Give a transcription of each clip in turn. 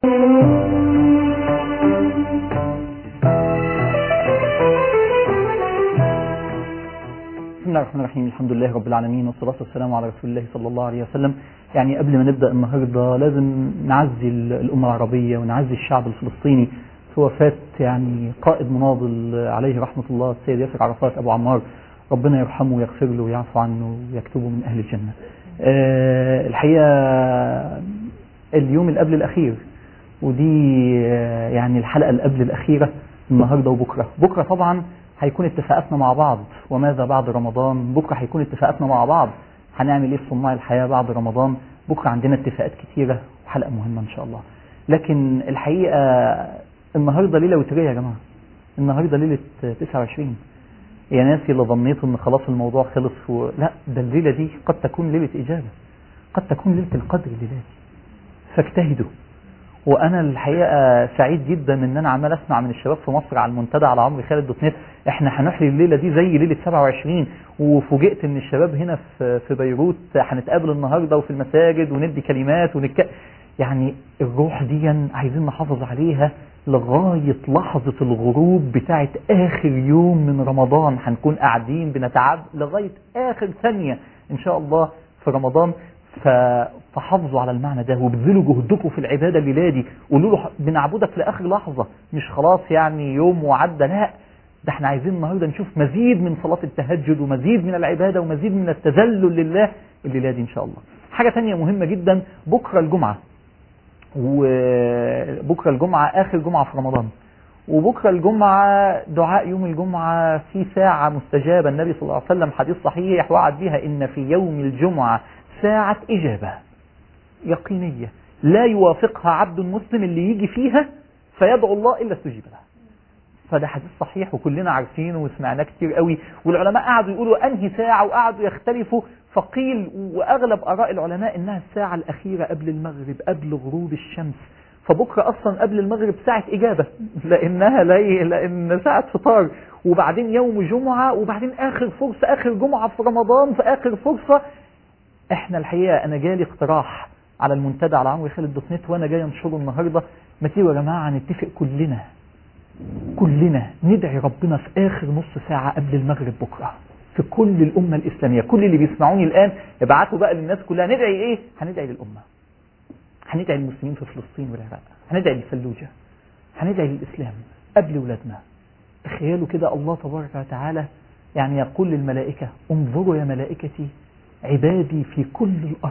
بسم الله الرحمن الرحيم الحمد لله رب العالمين والصلاة والسلام على رسول الله صلى الله عليه وسلم يعني قبل ما نبدأ النهاردة لازم نعزي الأمة العربية ونعزي الشعب الفلسطيني في وفاة يعني قائد مناضل عليه رحمة الله السيد ياسر عرفات أبو عمار ربنا يرحمه ويغفر له ويعفو عنه ويكتبه من أهل الجنة أه الحقيقة اليوم اللي قبل الأخير ودي آه، يعني الحلقة اللي قبل الأخيرة النهاردة وبكرة بكرة طبعا هيكون اتفاقاتنا مع بعض وماذا بعد رمضان بكرة هيكون اتفاقاتنا مع بعض هنعمل ايه في صناع الحياة بعد رمضان بكرة عندنا اتفاقات كتيرة وحلقة مهمة ان شاء الله لكن الحقيقة النهاردة ليلة وترية يا جماعة النهاردة ليلة 29 يا ناسي اللي ظنيت ان خلاص الموضوع خلص و... لا ده الليلة دي قد تكون ليلة إجابة قد تكون ليلة القدر الليلة دي فاجتهدوا وانا الحقيقه سعيد جدا ان انا عمال اسمع من الشباب في مصر على المنتدى على عمرو خالد دوت نت احنا هنحيي الليله دي زي ليله 27 وفوجئت ان الشباب هنا في في بيروت هنتقابل النهارده وفي المساجد وندي كلمات ونك يعني الروح دي عايزين نحافظ عليها لغايه لحظه الغروب بتاعه اخر يوم من رمضان هنكون قاعدين بنتعب لغايه اخر ثانيه ان شاء الله في رمضان ف- فحافظوا على المعنى ده وابذلوا جهدكم في العباده الليله دي قولوا له بنعبدك لاخر لحظه مش خلاص يعني يوم وعدى لا ده احنا عايزين النهارده نشوف مزيد من صلاه التهجد ومزيد من العباده ومزيد من التذلل لله الليله دي ان شاء الله. حاجه تانية مهمه جدا بكره الجمعه وبكره الجمعه اخر جمعه في رمضان. وبكره الجمعه دعاء يوم الجمعه في ساعه مستجابه النبي صلى الله عليه وسلم حديث صحيح وعد بها ان في يوم الجمعه ساعه اجابه يقينيه لا يوافقها عبد مسلم اللي يجي فيها فيدعو الله الا استجيب له. فده حديث صحيح وكلنا عارفينه وسمعناه كتير قوي والعلماء قعدوا يقولوا انهي ساعه وقعدوا يختلفوا فقيل واغلب اراء العلماء انها الساعه الاخيره قبل المغرب قبل غروب الشمس فبكره اصلا قبل المغرب ساعه اجابه لانها لي لان ساعه فطار وبعدين يوم جمعه وبعدين اخر فرصه اخر جمعه في رمضان في اخر فرصه احنا الحقيقه انا جالي اقتراح على المنتدى على عمرو خالد دوت نت وانا جاي انشره النهارده ما تيجوا يا جماعه نتفق كلنا كلنا ندعي ربنا في اخر نص ساعه قبل المغرب بكره في كل الامه الاسلاميه كل اللي بيسمعوني الان ابعتوا بقى للناس كلها ندعي ايه هندعي للامه هندعي للمسلمين في فلسطين والعراق هندعي للفلوجه هندعي للاسلام قبل ولادنا تخيلوا كده الله تبارك وتعالى يعني يقول للملائكه انظروا يا ملائكتي عبادي في كل الارض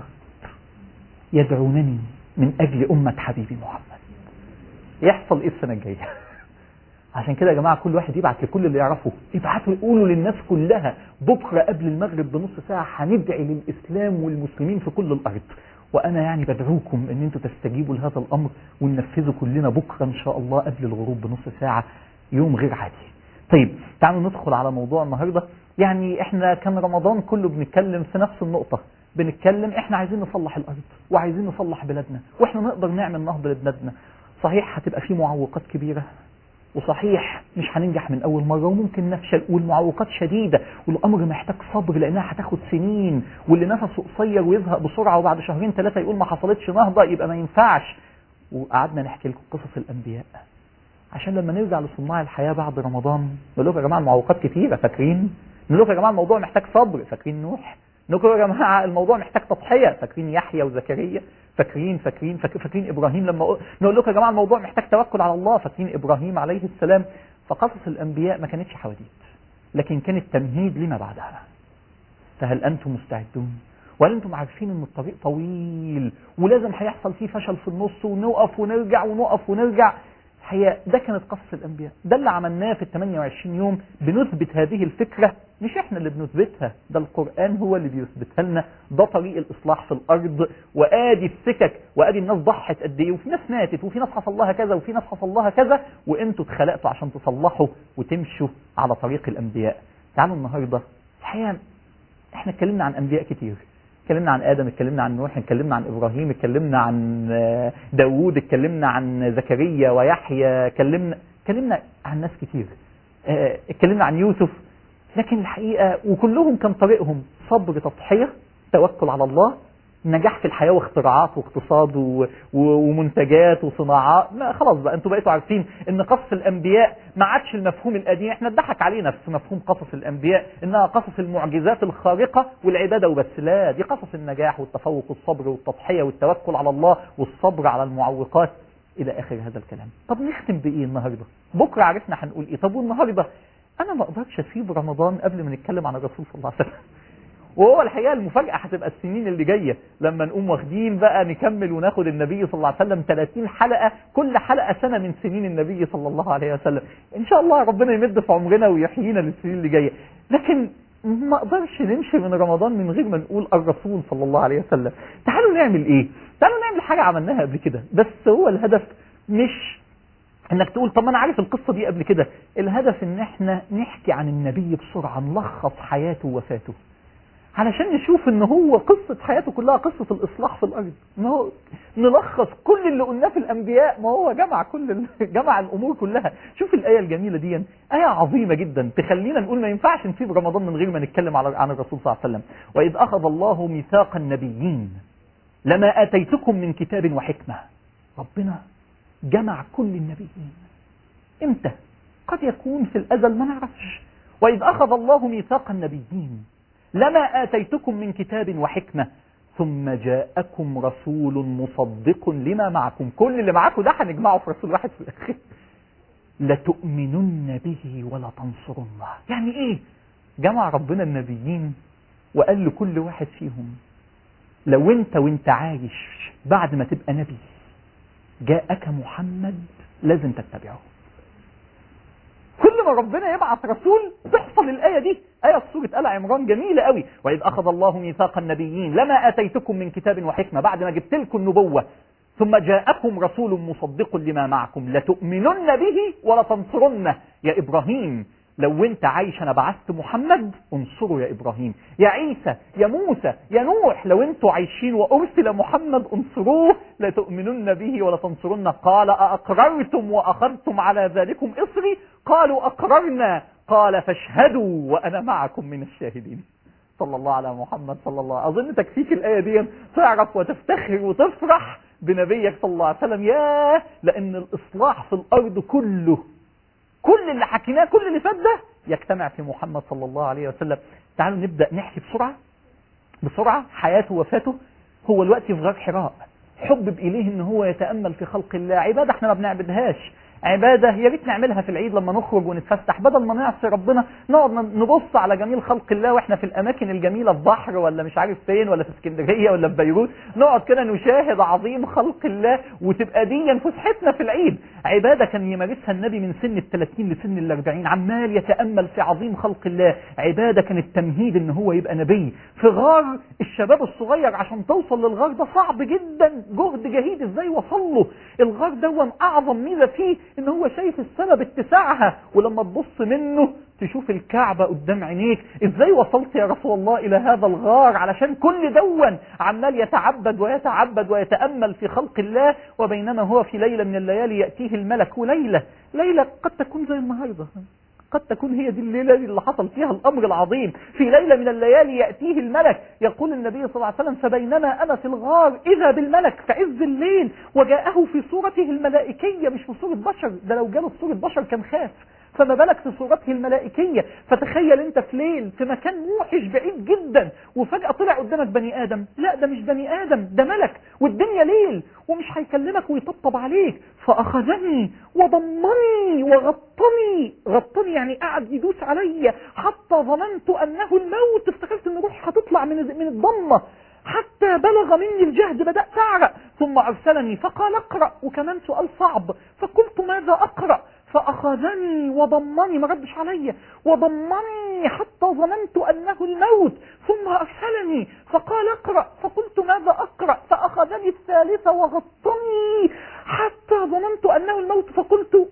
يدعونني من اجل امه حبيبي محمد يحصل ايه السنه الجايه عشان كده يا جماعه كل واحد يبعت لكل اللي يعرفه ابعتوا قولوا للناس كلها بكره قبل المغرب بنص ساعه هندعي للاسلام والمسلمين في كل الارض وانا يعني بدعوكم ان انتم تستجيبوا لهذا الامر وننفذه كلنا بكره ان شاء الله قبل الغروب بنص ساعه يوم غير عادي. طيب تعالوا ندخل على موضوع النهارده يعني احنا كان رمضان كله بنتكلم في نفس النقطه بنتكلم احنا عايزين نصلح الارض وعايزين نصلح بلادنا واحنا نقدر نعمل نهضه لبلادنا صحيح هتبقى في معوقات كبيره وصحيح مش هننجح من اول مره وممكن نفشل والمعوقات شديده والامر محتاج صبر لانها هتاخد سنين واللي نفسه قصير ويزهق بسرعه وبعد شهرين ثلاثه يقول ما حصلتش نهضه يبقى ما ينفعش وقعدنا نحكي لكم قصص الانبياء عشان لما نرجع لصناع الحياه بعد رمضان نقول لكم يا جماعه المعوقات كتيره فاكرين؟ نقول لكم يا جماعه الموضوع محتاج صبر فاكرين نوح؟ نقول يا جماعه الموضوع محتاج تضحيه فاكرين يحيى وزكريا فاكرين فاكرين فاكرين, فاكرين ابراهيم لما أقول- نقول لكم يا جماعه الموضوع محتاج توكل على الله فاكرين ابراهيم عليه السلام فقصص الانبياء ما كانتش حواديت لكن كانت تمهيد لما بعدها فهل انتم مستعدون وهل انتم عارفين ان الطريق طويل ولازم هيحصل فيه فشل في النص ونقف ونرجع ونقف ونرجع الحقيقه ده كانت قصص الانبياء ده اللي عملناه في ال 28 يوم بنثبت هذه الفكره مش احنا اللي بنثبتها ده القران هو اللي بيثبتها لنا ده طريق الاصلاح في الارض وادي السكك وادي الناس ضحت قد ايه وفي ناس ماتت وفي ناس حصل لها كذا وفي ناس حصل لها كذا وانتوا اتخلقتوا عشان تصلحوا وتمشوا على طريق الانبياء تعالوا النهارده الحقيقه احنا اتكلمنا عن انبياء كتير اتكلمنا عن ادم اتكلمنا عن نوح اتكلمنا عن ابراهيم اتكلمنا عن آه، داوود اتكلمنا عن زكريا ويحيى اتكلمنا اتكلمنا عن ناس كتير آه، اتكلمنا عن يوسف لكن الحقيقه وكلهم كان طريقهم صبر تضحيه توكل على الله نجاح في الحياة واختراعات واقتصاد و... و... ومنتجات وصناعات ما خلاص بقى انتوا بقيتوا عارفين ان قصص الانبياء ما عادش المفهوم القديم احنا اتضحك علينا في مفهوم قصص الانبياء انها قصص المعجزات الخارقة والعبادة وبس لا دي قصص النجاح والتفوق والصبر والتضحية والتوكل على الله والصبر على المعوقات الى اخر هذا الكلام طب نختم بايه النهاردة بكرة عرفنا هنقول ايه طب والنهاردة انا ما اقدرش اسيب رمضان قبل ما نتكلم عن الرسول صلى الله عليه وسلم وهو الحقيقه المفاجاه هتبقى السنين اللي جايه لما نقوم واخدين بقى نكمل وناخد النبي صلى الله عليه وسلم 30 حلقه كل حلقه سنه من سنين النبي صلى الله عليه وسلم ان شاء الله ربنا يمد في عمرنا ويحيينا للسنين اللي جايه لكن ما اقدرش نمشي من رمضان من غير ما نقول الرسول صلى الله عليه وسلم تعالوا نعمل ايه تعالوا نعمل حاجه عملناها قبل كده بس هو الهدف مش انك تقول طب ما انا عارف القصه دي قبل كده الهدف ان احنا نحكي عن النبي بسرعه نلخص حياته ووفاته علشان نشوف ان هو قصة حياته كلها قصة الاصلاح في الارض ما هو نلخص كل اللي قلناه في الانبياء ما هو جمع كل جمع الامور كلها شوف الايه الجميله دي ايه عظيمه جدا تخلينا نقول ما ينفعش نسيب رمضان من غير ما نتكلم على عن الرسول صلى الله عليه وسلم واذ اخذ الله ميثاق النبيين لما اتيتكم من كتاب وحكمه ربنا جمع كل النبيين امتى قد يكون في الازل ما نعرفش واذ اخذ الله ميثاق النبيين لما آتيتكم من كتاب وحكمة ثم جاءكم رسول مصدق لما معكم كل اللي معاكم ده هنجمعه في رسول واحد في الآخر لتؤمنن به ولا تنصرنه يعني ايه جمع ربنا النبيين وقال لكل واحد فيهم لو انت وانت عايش بعد ما تبقى نبي جاءك محمد لازم تتبعه كل ما ربنا يبعث رسول تحصل الآية دي آية في سورة آل عمران جميلة قوي وإذ أخذ الله ميثاق النبيين لما آتيتكم من كتاب وحكمة بعد ما جبت لكم النبوة ثم جاءكم رسول مصدق لما معكم لتؤمنن به ولتنصرنه يا إبراهيم لو انت عايش انا بعثت محمد انصره يا ابراهيم يا عيسى يا موسى يا نوح لو انتوا عايشين وارسل محمد انصروه لتؤمنن به ولا تنصرنه قال ااقررتم واخذتم على ذلكم اصري قالوا اقررنا قال فاشهدوا وانا معكم من الشاهدين صلى الله على محمد صلى الله اظن تكفيك الايه دي تعرف وتفتخر وتفرح بنبيك صلى الله عليه وسلم ياه لان الاصلاح في الارض كله كل اللي حكيناه كل اللي فات ده يجتمع في محمد صلى الله عليه وسلم تعالوا نبدأ نحكي بسرعة بسرعة حياته وفاته هو الوقت في غار حراء حبب إليه ان هو يتأمل في خلق الله عبادة احنا ما بنعبدهاش عبادة يا ريت نعملها في العيد لما نخرج ونتفسح بدل ما نعصي ربنا نقعد نبص على جميل خلق الله واحنا في الاماكن الجميلة في بحر ولا مش عارف فين ولا في اسكندرية ولا في بيروت نقعد كده نشاهد عظيم خلق الله وتبقى دي فسحتنا في العيد عبادة كان يمارسها النبي من سن الثلاثين لسن الاربعين عمال يتأمل في عظيم خلق الله عبادة كان التمهيد ان هو يبقى نبي في غار الشباب الصغير عشان توصل للغار ده صعب جدا جهد جهيد ازاي وصل له الغار ده اعظم ميزة فيه ان هو شايف السماء باتساعها ولما تبص منه تشوف الكعبة قدام عينيك ازاي وصلت يا رسول الله الى هذا الغار علشان كل دون عمال يتعبد ويتعبد ويتأمل في خلق الله وبينما هو في ليلة من الليالي يأتيه الملك وليلة ليلة قد تكون زي النهاردة قد تكون هي دي الليلة اللي حصل فيها الأمر العظيم في ليلة من الليالي يأتيه الملك يقول النبي صلى الله عليه وسلم فبينما أنا في الغار إذا بالملك في عز الليل وجاءه في صورته الملائكية مش في صورة بشر ده لو جاله في صورة بشر كان خاف فما بالك في صورته الملائكية فتخيل انت في ليل في مكان موحش بعيد جدا وفجأة طلع قدامك بني آدم لا ده مش بني آدم ده ملك والدنيا ليل ومش هيكلمك ويطبطب عليك فأخذني وضمني وغطني غطني يعني قعد يدوس عليا حتى ظننت أنه الموت افتكرت ان روحي هتطلع من من الضمة حتى بلغ مني الجهد بدأت أعرق ثم أرسلني فقال اقرأ وكمان سؤال صعب فقلت ماذا أقرأ فأخذني وضمني ما ردش عليا وضمني حتى ظننت أنه الموت ثم أرسلني فقال اقرأ فقلت ماذا أقرأ فأخذني الثالثة وغطني حتى ظننت أنه الموت فقلت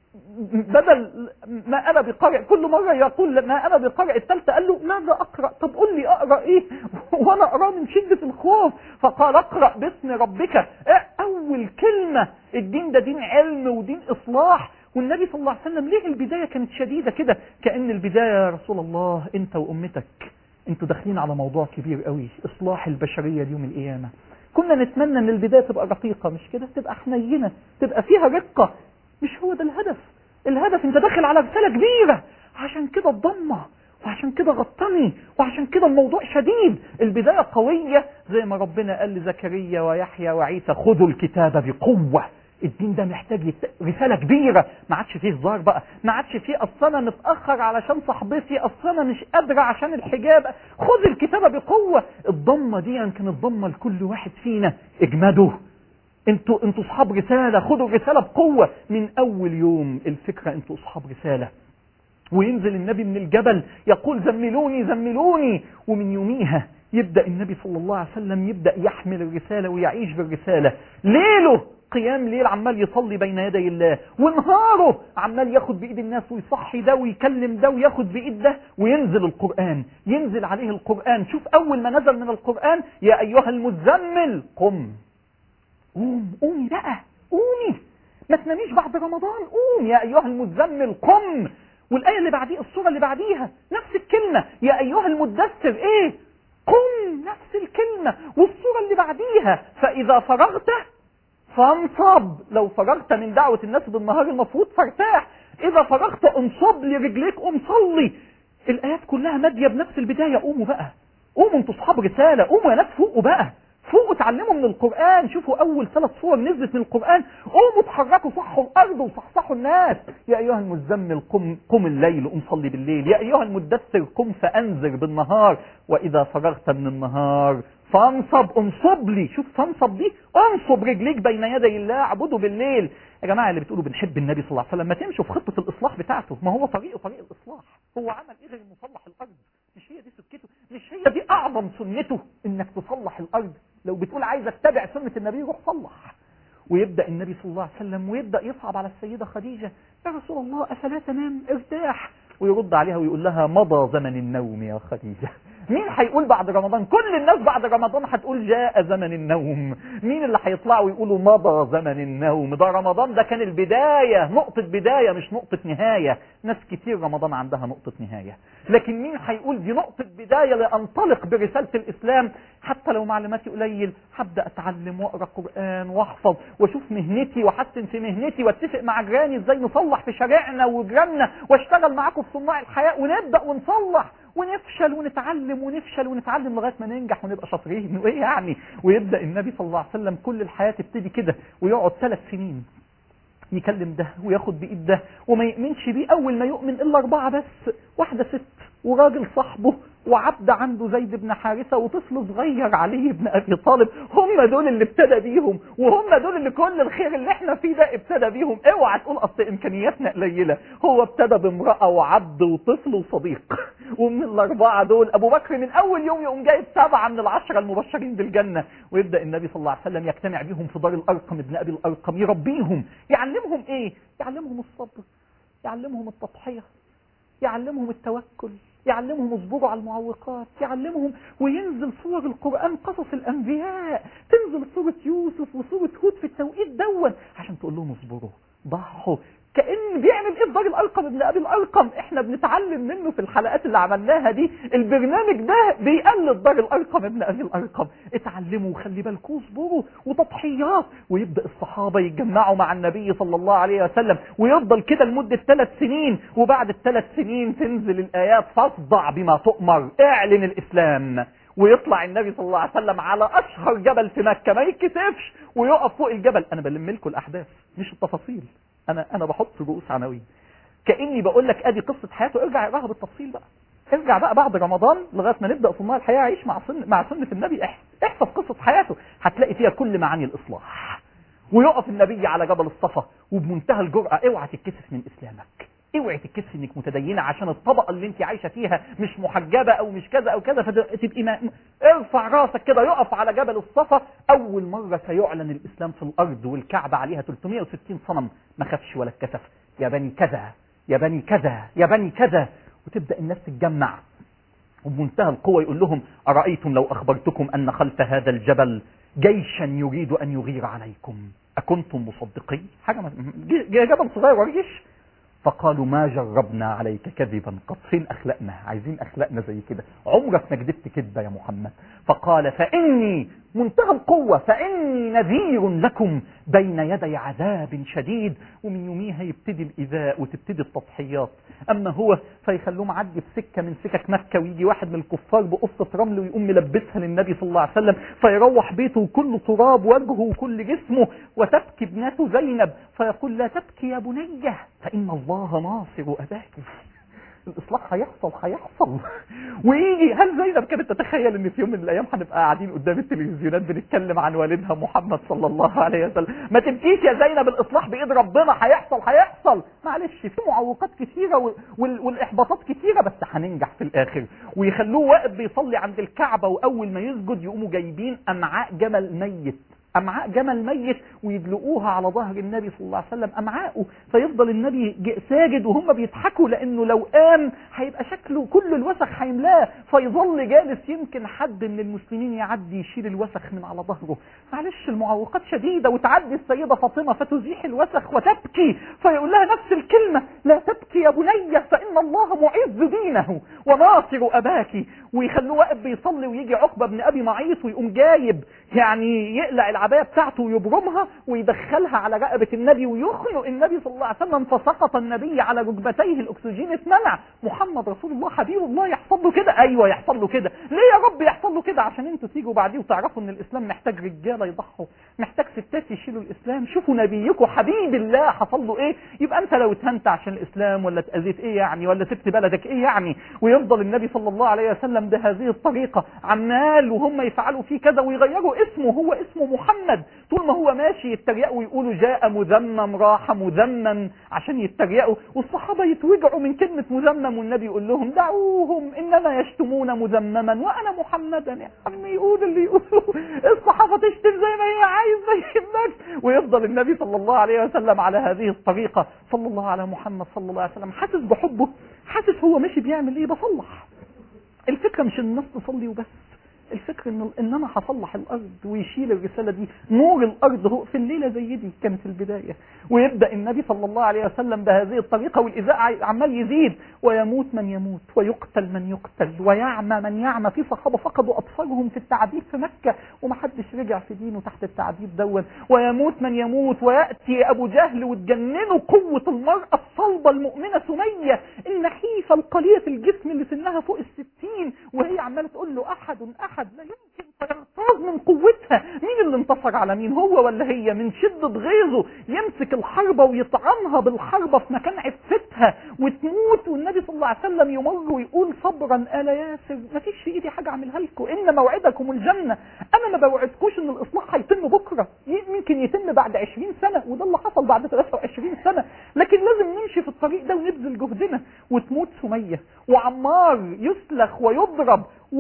بدل ما أنا بقارئ كل مرة يقول ما أنا بقارئ الثالثة قال له ماذا أقرأ طب قل لي أقرأ إيه وأنا أقرأ من شدة الخوف فقال اقرأ باسم ربك أول كلمة الدين ده دين علم ودين إصلاح والنبي صلى الله عليه وسلم ليه البداية كانت شديدة كده كأن البداية يا رسول الله انت وامتك انتوا داخلين على موضوع كبير قوي اصلاح البشريه اليوم القيامه كنا نتمنى ان البدايه تبقى رقيقه مش كده تبقى حنينه تبقى فيها رقه مش هو ده الهدف الهدف انت داخل على رساله كبيره عشان كده الضمه وعشان كده غطني وعشان كده الموضوع شديد البدايه قويه زي ما ربنا قال لزكريا ويحيى وعيسى خذوا الكتاب بقوه الدين ده محتاج يت... رسالة كبيرة ما عادش فيه هزار بقى ما عادش فيه أصل أنا متأخر علشان صاحبتي أصل أنا مش قادرة عشان الحجاب خذ الكتابة بقوة الضمة دي يمكن الضمة لكل واحد فينا اجمدوا انتوا انتوا اصحاب رسالة خدوا الرسالة بقوة من أول يوم الفكرة انتوا اصحاب رسالة وينزل النبي من الجبل يقول زملوني زملوني ومن يوميها يبدأ النبي صلى الله عليه وسلم يبدأ يحمل الرسالة ويعيش بالرسالة ليله قيام ليل عمال يصلي بين يدي الله ونهاره عمال ياخد بايد الناس ويصحي ده ويكلم ده وياخد بايد ده وينزل القرآن ينزل عليه القرآن شوف اول ما نزل من القرآن يا ايها المزمل قم قوم قومي بقى قومي ما تناميش بعد رمضان قوم يا ايها المزمل قم والايه اللي بعديه الصوره اللي بعديها نفس الكلمه يا ايها المدثر ايه قم نفس الكلمه والصوره اللي بعديها فاذا فرغت فانصب لو فرغت من دعوة الناس بالنهار المفروض فارتاح إذا فرغت انصب لرجليك قوم صلي الآيات كلها مادية بنفس البداية قوموا بقى قوموا انتوا اصحاب رسالة قوموا يا ناس فوقوا بقى فوقوا اتعلموا من القرآن شوفوا أول ثلاث صور نزلت من القرآن قوموا اتحركوا صحوا الأرض وصحصحوا الناس يا أيها المزمل قم, قم الليل قم صلي بالليل يا أيها المدثر قم فأنذر بالنهار وإذا فرغت من النهار فانصب انصب لي شوف فانصب دي انصب رجليك بين يدي الله اعبده بالليل يا جماعه اللي بتقولوا بنحب النبي صلى الله عليه وسلم ما تمشوا في خطه الاصلاح بتاعته ما هو طريقه طريق الاصلاح هو عمل ايه غير انه صلح الارض مش هي دي سكته مش هي دي اعظم سنته انك تصلح الارض لو بتقول عايز اتبع سنه النبي روح صلح ويبدا النبي صلى الله عليه وسلم ويبدا يصعب على السيده خديجه يا رسول الله افلا تنام ارتاح ويرد عليها ويقول لها مضى زمن النوم يا خديجه مين هيقول بعد رمضان كل الناس بعد رمضان هتقول جاء زمن النوم مين اللي هيطلعوا يقولوا مضى زمن النوم ده رمضان ده كان البداية نقطة بداية مش نقطة نهاية ناس كتير رمضان عندها نقطة نهاية لكن مين هيقول دي نقطة بداية لأنطلق برسالة الإسلام حتى لو معلوماتي قليل هبدأ أتعلم وأقرأ قرآن وأحفظ وأشوف مهنتي وأحسن في مهنتي وأتفق مع جيراني إزاي نصلح في شارعنا وجيراننا وأشتغل معاكم في صناع الحياة ونبدأ ونصلح ونفشل ونتعلم ونفشل ونتعلم لغايه ما ننجح ونبقى شاطرين وايه يعني ويبدا النبي صلى الله عليه وسلم كل الحياه تبتدي كده ويقعد ثلاث سنين يكلم ده وياخد بايد ده وما يؤمنش بيه اول ما يؤمن الا اربعه بس واحده ست وراجل صاحبه وعبد عنده زيد بن حارثة وطفل صغير علي بن أبي طالب هم دول اللي ابتدى بيهم وهم دول اللي كل الخير اللي احنا فيه ده ابتدى بيهم اوعى تقول اصل امكانياتنا قليلة هو ابتدى بامرأة وعبد وطفل وصديق ومن الاربعة دول ابو بكر من اول يوم يقوم جايب سبعة من العشرة المبشرين بالجنة ويبدأ النبي صلى الله عليه وسلم يجتمع بيهم في دار الارقم ابن ابي الارقم يربيهم يعلمهم ايه يعلمهم الصبر يعلمهم التضحية يعلمهم التوكل يعلمهم اصبروا على المعوقات يعلمهم وينزل صور القرآن قصص الأنبياء تنزل صورة يوسف وصورة هود في التوقيت دون عشان تقول لهم اصبروا ضحوا كأن بيعمل ايه في دار الأرقم ابن أبي الأرقم احنا بنتعلم منه في الحلقات اللي عملناها دي البرنامج ده بيقلد دار الأرقم ابن أبي الأرقم اتعلموا وخلي بالكم اصبروا وتضحيات ويبدأ الصحابة يتجمعوا مع النبي صلى الله عليه وسلم ويفضل كده لمدة ثلاث سنين وبعد الثلاث سنين تنزل الآيات فاصدع بما تؤمر اعلن الإسلام ويطلع النبي صلى الله عليه وسلم على اشهر جبل في مكه ما يتكسفش ويقف فوق الجبل انا بلم لكم الاحداث مش التفاصيل انا انا بحط رؤوس عناوين كاني بقول لك ادي قصه حياته ارجع اقراها بالتفصيل بقى ارجع بقى بعد رمضان لغايه ما نبدا صناع الحياه عيش مع سن مع سنه النبي احفظ قصه حياته هتلاقي فيها كل معاني الاصلاح ويقف النبي على جبل الصفا وبمنتهى الجرأة اوعى تتكسف من اسلامك اوعي تتكسفي انك متدينه عشان الطبقه اللي انت عايشه فيها مش محجبه او مش كذا او كذا فتبقي ما ارفع راسك كده يقف على جبل الصفا اول مره سيعلن الاسلام في الارض والكعبه عليها 360 صنم ما خافش ولا اتكسف يا بني كذا يا بني كذا يا بني كذا وتبدا الناس تتجمع وبمنتهى القوه يقول لهم ارايتم لو اخبرتكم ان خلف هذا الجبل جيشا يريد ان يغير عليكم اكنتم مصدقين حاجه ما... جبل صغير وجيش فقالوا ما جربنا عليك كذبا قد فين أخلاقنا عايزين أخلاقنا زي كده عمرك ما كذبت كذبة يا محمد فقال فإني منتهى القوة فإني نذير لكم بين يدي عذاب شديد ومن يوميها يبتدي الإيذاء وتبتدي التضحيات أما هو فيخلوه معدي في سكة من سكك مكة ويجي واحد من الكفار بقصة رمل ويقوم ملبسها للنبي صلى الله عليه وسلم فيروح بيته وكله تراب وجهه وكل جسمه وتبكي ابنته زينب فيقول لا تبكي يا بنية فإن الله ناصر أباك الاصلاح هيحصل هيحصل ويجي هل زينب كانت تتخيل ان في يوم من الايام هنبقى قاعدين قدام التلفزيونات بنتكلم عن والدها محمد صلى الله عليه وسلم ما تبكيش يا زينب الاصلاح بايد ربنا هيحصل هيحصل معلش في معوقات كثيره وال... والاحباطات كثيره بس هننجح في الاخر ويخلوه واقف بيصلي عند الكعبه واول ما يسجد يقوموا جايبين امعاء جمل ميت امعاء جمل ميت ويدلقوها على ظهر النبي صلى الله عليه وسلم امعاءه فيفضل النبي ساجد وهم بيضحكوا لانه لو قام هيبقى شكله كل الوسخ هيملاه فيظل جالس يمكن حد من المسلمين يعدي يشيل الوسخ من على ظهره معلش المعوقات شديده وتعدي السيده فاطمه فتزيح الوسخ وتبكي فيقول لها نفس الكلمه لا تبكي يا بني فان الله معز دينه وناصر اباك ويخلوه واقف بيصلي ويجي عقبه بن ابي معيط ويقوم جايب يعني يقلع العبايه بتاعته ويبرمها ويدخلها على رقبه النبي ويخنق النبي صلى الله عليه وسلم فسقط النبي على ركبتيه الاكسجين اتمنع محمد رسول الله حبيب الله يحصل له كده ايوه يحصل له كده ليه يا رب يحصل له كده عشان انتوا تيجوا بعديه وتعرفوا ان الاسلام محتاج رجاله يضحوا محتاج ستات يشيلوا الاسلام شوفوا نبيكم حبيب الله حصل له ايه يبقى انت لو اتهنت عشان الاسلام ولا اتاذيت ايه يعني ولا سبت بلدك ايه يعني ويفضل النبي صلى الله عليه وسلم بهذه الطريقه عمال وهم يفعلوا فيه كذا ويغيروا اسمه هو اسمه محمد طول ما هو ماشي يتريقوا ويقولوا جاء مذمم راح مذمم عشان يتريقوا والصحابه يتوجعوا من كلمه مذمم والنبي يقول لهم دعوهم انما يشتمون مذمما وانا محمدا يا عم يقول اللي يقولوا الصحابه تشتم زي ما هي عايز ما يهمكش ويفضل النبي صلى الله عليه وسلم على هذه الطريقه صلى الله على محمد صلى الله عليه وسلم حاسس بحبه حاسس هو ماشي بيعمل ايه بصلح الفكره مش ان الناس تصلي وبس الفكر ان ان انا هصلح الارض ويشيل الرساله دي نور الارض هو في الليله زي دي كانت البدايه ويبدا النبي صلى الله عليه وسلم بهذه الطريقه والاذاء عمال يزيد ويموت من يموت ويقتل من يقتل ويعمى من يعمى في صحابه فقدوا اطفالهم في التعذيب في مكه ومحدش رجع في دينه تحت التعذيب دون ويموت من يموت وياتي ابو جهل وتجننه قوه المراه الصلبه المؤمنه سميه النحيفه القليله الجسم اللي سنها فوق الستين وهي عماله تقول له احد احد احد لا يمكن فيغتاظ من قوتها مين اللي انتصر على مين هو ولا هي من شدة غيظه يمسك الحربة ويطعنها بالحربة في مكان عفتها وتموت والنبي صلى الله عليه وسلم يمر ويقول صبرا آل ياسر ما فيش في ايدي حاجة اعملها لكم ان موعدكم الجنة انا ما بوعدكوش ان الاصلاح هيتم بكرة يمكن يتم بعد 20 سنة وده اللي حصل بعد 23 سنة لكن لازم نمشي في الطريق ده ونبذل جهدنا وتموت سمية وعمار يسلخ ويضرب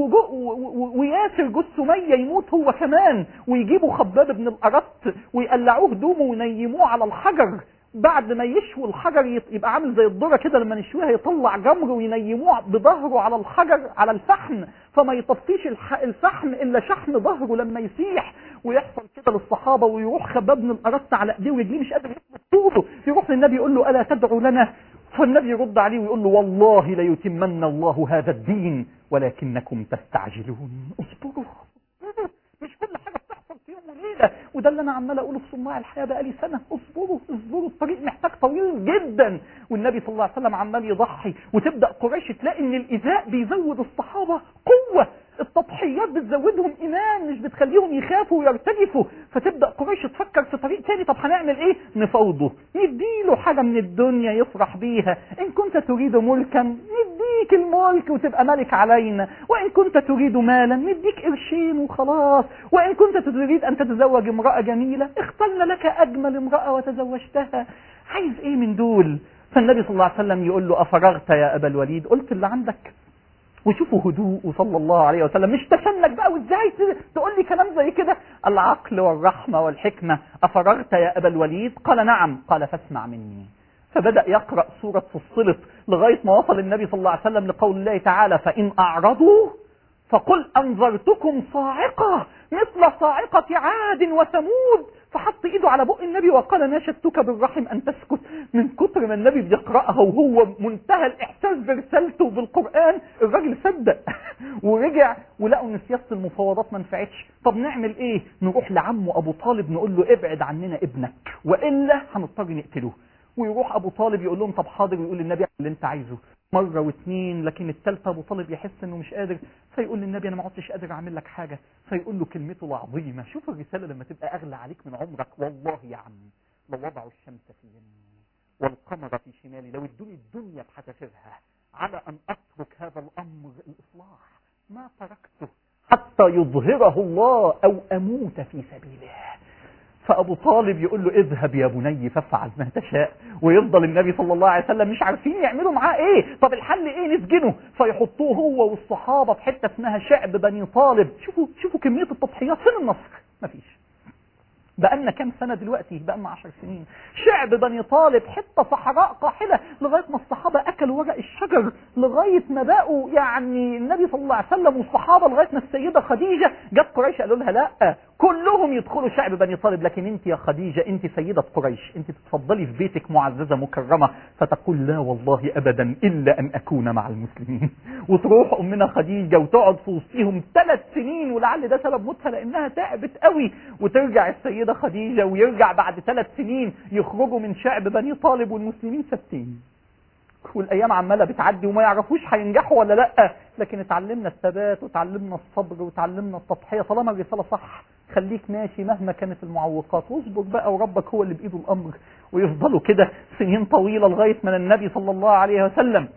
وياسر جوز سمية يموت هو كمان ويجيبوا خباب بن الأرط ويقلعوه هدومه وينيموه على الحجر بعد ما يشوي الحجر يبقى عامل زي الذره كده لما نشويها يطلع جمر وينيموه بظهره على الحجر على الفحم فما يطفيش الفحم الا شحم ظهره لما يسيح ويحصل كده للصحابه ويروح خباب بن الارت على ايديه ورجليه مش قادر يثبت طوله يروح للنبي يقول له الا تدعو لنا فالنبي يرد عليه ويقول له والله ليتمن الله هذا الدين ولكنكم تستعجلون اصبروا مش كل حاجه بتحصل في يوم وليله وده اللي انا عمال اقوله في صناع الحياه بقالي سنه اصبروا اصبروا الطريق محتاج طويل جدا والنبي صلى الله عليه وسلم عمال يضحي وتبدا قريش تلاقي ان الايذاء بيزود الصحابه قوه التضحيات بتزودهم ايمان مش بتخليهم يخافوا ويرتجفوا فتبدا قريش تفكر في طريق تاني طب هنعمل ايه نفوضه نديله حاجه من الدنيا يفرح بيها ان كنت تريد ملكا نديك الملك وتبقى ملك علينا وان كنت تريد مالا نديك قرشين وخلاص وان كنت تريد ان تتزوج امراه جميله اخترنا لك اجمل امراه وتزوجتها عايز ايه من دول فالنبي صلى الله عليه وسلم يقول له افرغت يا ابا الوليد قلت اللي عندك وشوفوا هدوء صلى الله عليه وسلم مش تشنك بقى وازاي تقول لي كلام زي كده العقل والرحمة والحكمة أفرغت يا أبا الوليد قال نعم قال فاسمع مني فبدأ يقرأ سورة فصلت لغاية ما وصل النبي صلى الله عليه وسلم لقول الله تعالى فإن أعرضوا فقل أنذرتكم صاعقة مثل صاعقة عاد وثمود فحط ايده على بق النبي وقال ناشدتك بالرحم ان تسكت من كتر ما النبي بيقراها وهو منتهى الاحساس برسالته بالقران الراجل صدق ورجع ولقوا ان سياسه المفاوضات ما نفعتش طب نعمل ايه نروح لعمه ابو طالب نقول له ابعد عننا ابنك والا هنضطر نقتله ويروح ابو طالب يقول لهم طب حاضر ويقول للنبي اللي انت عايزه مرة واثنين لكن الثالثة ابو طالب يحس انه مش قادر فيقول للنبي انا ما عدتش قادر اعمل لك حاجة فيقول له كلمته العظيمة شوف الرسالة لما تبقى اغلى عليك من عمرك والله يا عمي لو وضعوا الشمس في يميني والقمر في شمالي لو ادوني الدنيا بحذافيرها على ان اترك هذا الامر الاصلاح ما تركته حتى يظهره الله او اموت في سبيله فابو طالب يقول له اذهب يا بني فافعل ما تشاء ويفضل النبي صلى الله عليه وسلم مش عارفين يعملوا معاه ايه طب الحل ايه نسجنه فيحطوه هو والصحابه في حته اسمها شعب بني طالب شوفوا شوفوا كميه التضحيات فين النصر مفيش بقالنا كام سنة دلوقتي بقالنا عشر سنين شعب بني طالب حتة صحراء قاحلة لغاية ما الصحابة أكلوا ورق الشجر لغاية ما بقوا يعني النبي صلى الله عليه وسلم والصحابة لغاية ما السيدة خديجة جت قريش قالوا لها لا كلهم يدخلوا شعب بني طالب لكن انت يا خديجة انت سيدة قريش انت تتفضلي في بيتك معززة مكرمة فتقول لا والله ابدا الا ان اكون مع المسلمين وتروح امنا خديجة وتقعد في وسطهم ثلاث سنين ولعل ده سبب موتها لانها تعبت قوي وترجع السيدة خديجة ويرجع بعد ثلاث سنين يخرجوا من شعب بني طالب والمسلمين ثابتين والايام عماله بتعدي وما يعرفوش هينجحوا ولا لا لكن اتعلمنا الثبات وتعلمنا الصبر وتعلمنا التضحيه طالما الرساله صح خليك ماشي مهما كانت المعوقات واصبر بقى وربك هو اللي بايده الامر ويفضلوا كده سنين طويله لغايه ما النبي صلى الله عليه وسلم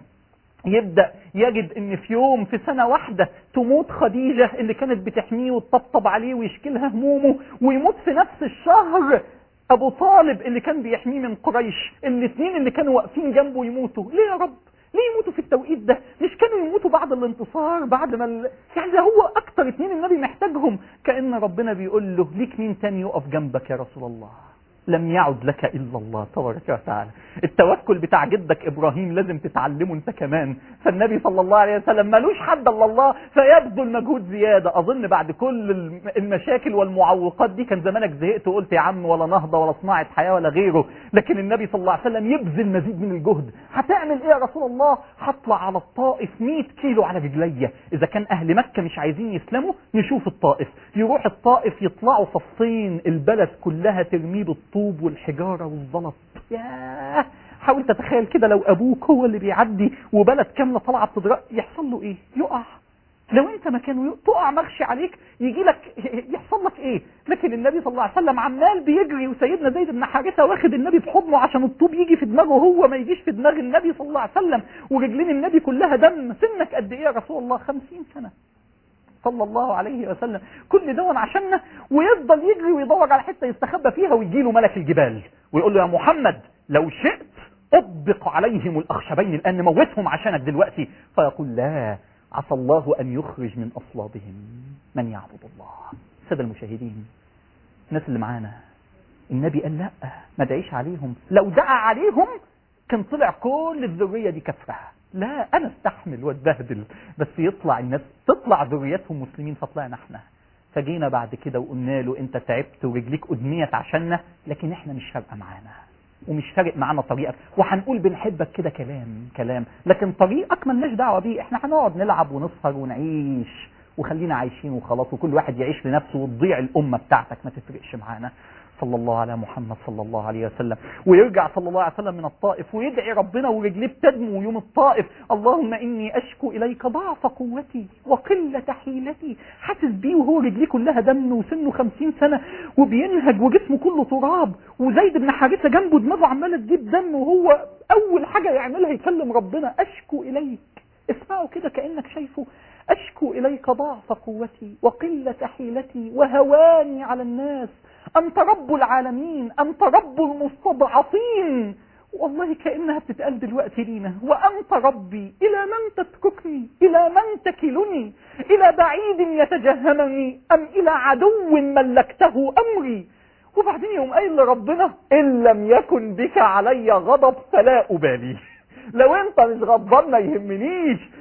يبدا يجد ان في يوم في سنه واحده تموت خديجه اللي كانت بتحميه وتطبطب عليه ويشكي لها همومه ويموت في نفس الشهر ابو طالب اللي كان بيحميه من قريش الاثنين اللي كانوا واقفين جنبه يموتوا ليه يا رب ليه يموتوا في التوقيت ده مش كانوا يموتوا بعد الانتصار بعد ما ال... يعني ده هو اكتر اتنين النبي محتاجهم كأن ربنا بيقول له ليك مين تاني يقف جنبك يا رسول الله لم يعد لك الا الله تبارك وتعالى التوكل بتاع جدك ابراهيم لازم تتعلمه انت كمان فالنبي صلى الله عليه وسلم ملوش حد الا الله فيبذل مجهود زياده اظن بعد كل المشاكل والمعوقات دي كان زمانك زهقت وقلت يا عم ولا نهضه ولا صناعه حياه ولا غيره لكن النبي صلى الله عليه وسلم يبذل مزيد من الجهد هتعمل ايه يا رسول الله هطلع على الطائف 100 كيلو على رجليا اذا كان اهل مكه مش عايزين يسلموا نشوف الطائف يروح الطائف يطلعوا صفين البلد كلها ترميه بالطول الطوب والحجارة والزلط ياه حاول تتخيل كده لو ابوك هو اللي بيعدي وبلد كاملة طالعة بتضرق يحصل له ايه يقع لو انت مكانه تقع مغشي عليك يجي لك يحصل لك ايه لكن النبي صلى الله عليه وسلم عمال بيجري وسيدنا زيد بن حارثه واخد النبي في حضنه عشان الطوب يجي في دماغه هو ما يجيش في دماغ النبي صلى الله عليه وسلم ورجلين النبي كلها دم سنك قد ايه يا رسول الله خمسين سنه صلى الله عليه وسلم كل دون عشاننا ويفضل يجري ويدور على حته يستخبى فيها ويجي له ملك الجبال ويقول له يا محمد لو شئت اطبق عليهم الاخشبين الان موتهم عشانك دلوقتي فيقول لا عسى الله ان يخرج من اصلابهم من يعبد الله ساده المشاهدين الناس اللي معانا النبي قال لا ما دعيش عليهم لو دعا عليهم كان طلع كل الذريه دي كفها لا انا استحمل واتبهدل بس يطلع الناس تطلع ذريتهم مسلمين فطلعنا احنا فجينا بعد كده وقلنا له انت تعبت ورجليك ادميت عشاننا لكن احنا مش فارقه معانا ومش فارق معانا طريقك وهنقول بنحبك كده كلام كلام لكن طريقك ملناش دعوه بيه احنا هنقعد نلعب ونسهر ونعيش وخلينا عايشين وخلاص وكل واحد يعيش لنفسه وتضيع الامه بتاعتك ما تفرقش معانا صلى الله على محمد صلى الله عليه وسلم ويرجع صلى الله عليه وسلم من الطائف ويدعي ربنا ورجليه بتدمو يوم الطائف اللهم إني أشكو إليك ضعف قوتي وقلة حيلتي حاسس بيه وهو رجليه كلها دم وسنه خمسين سنة وبينهج وجسمه كله تراب وزيد بن حارثة جنبه دماغه عمالة تجيب دم وهو أول حاجة يعملها يكلم ربنا أشكو إليك اسمعوا كده كأنك شايفه أشكو إليك ضعف قوتي وقلة حيلتي وهواني على الناس أنت رب العالمين أنت رب المستضعفين والله كأنها بتتقال دلوقتي لينا وأنت ربي إلى من تتركني إلى من تكلني إلى بعيد يتجهمني أم إلى عدو ملكته أمري وبعدين يوم قايل لربنا إن لم يكن بك علي غضب فلا أبالي لو انت مش غضبان ما يهمنيش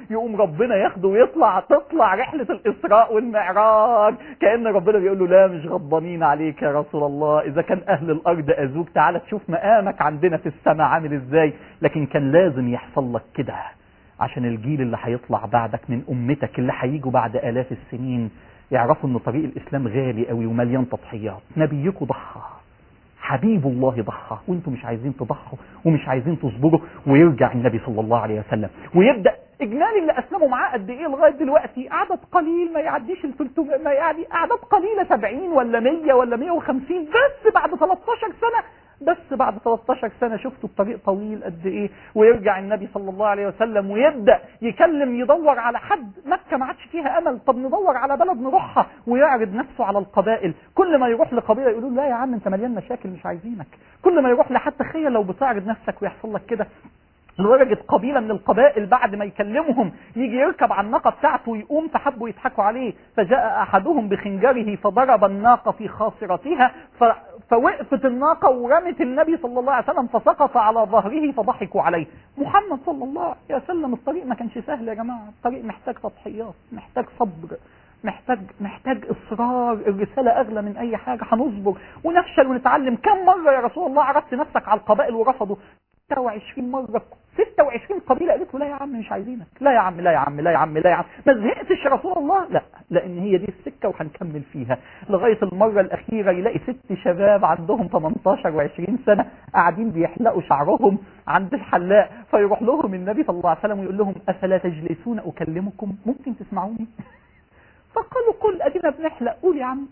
يقوم ربنا ياخده ويطلع تطلع رحلة الإسراء والمعراج كأن ربنا بيقول له لا مش غضبانين عليك يا رسول الله إذا كان أهل الأرض أذوك تعالى تشوف مقامك عندنا في السماء عامل إزاي لكن كان لازم يحصل لك كده عشان الجيل اللي هيطلع بعدك من أمتك اللي هيجوا بعد آلاف السنين يعرفوا ان طريق الإسلام غالي قوي ومليان تضحيات نبيكم ضحى حبيب الله ضحى وانتم مش عايزين تضحوا ومش عايزين تصبروا ويرجع النبي صلى الله عليه وسلم ويبدا اجمالي اللي اسلموا معاه قد ايه لغايه دلوقتي عدد قليل ما يعديش ال 300 ما يعني اعداد قليله 70 ولا 100 ولا 150 بس بعد 13 سنه بس بعد 13 سنة شفتوا الطريق طويل قد ايه ويرجع النبي صلى الله عليه وسلم ويبدأ يكلم يدور على حد مكة ما عادش فيها امل طب ندور على بلد نروحها ويعرض نفسه على القبائل كل ما يروح لقبيلة يقولوا لا يا عم انت مليان مشاكل مش عايزينك كل ما يروح لحد تخيل لو بتعرض نفسك ويحصل لك كده لدرجة قبيلة من القبائل بعد ما يكلمهم يجي يركب على الناقة بتاعته ويقوم فحبوا يضحكوا عليه فجاء أحدهم بخنجره فضرب الناقة في خاصرتها ف... فوقفت الناقة ورمت النبي صلى الله عليه وسلم فسقط على ظهره فضحكوا عليه محمد صلى الله عليه وسلم الطريق ما كانش سهل يا جماعة الطريق محتاج تضحيات محتاج صبر محتاج محتاج اصرار الرساله اغلى من اي حاجه هنصبر ونفشل ونتعلم كم مره يا رسول الله عرضت نفسك على القبائل ورفضوا 26 مره 26 قبيله قالت له لا يا عم مش عايزينك لا يا عم لا يا عم لا يا عم لا يا عم ما زهقتش يا رسول الله لا لان هي دي السكه وهنكمل فيها لغايه المره الاخيره يلاقي ست شباب عندهم 18 و20 سنه قاعدين بيحلقوا شعرهم عند الحلاق فيروح لهم النبي صلى الله عليه وسلم ويقول لهم افلا تجلسون اكلمكم ممكن تسمعوني فقالوا قل ادينا بنحلق قول يا عم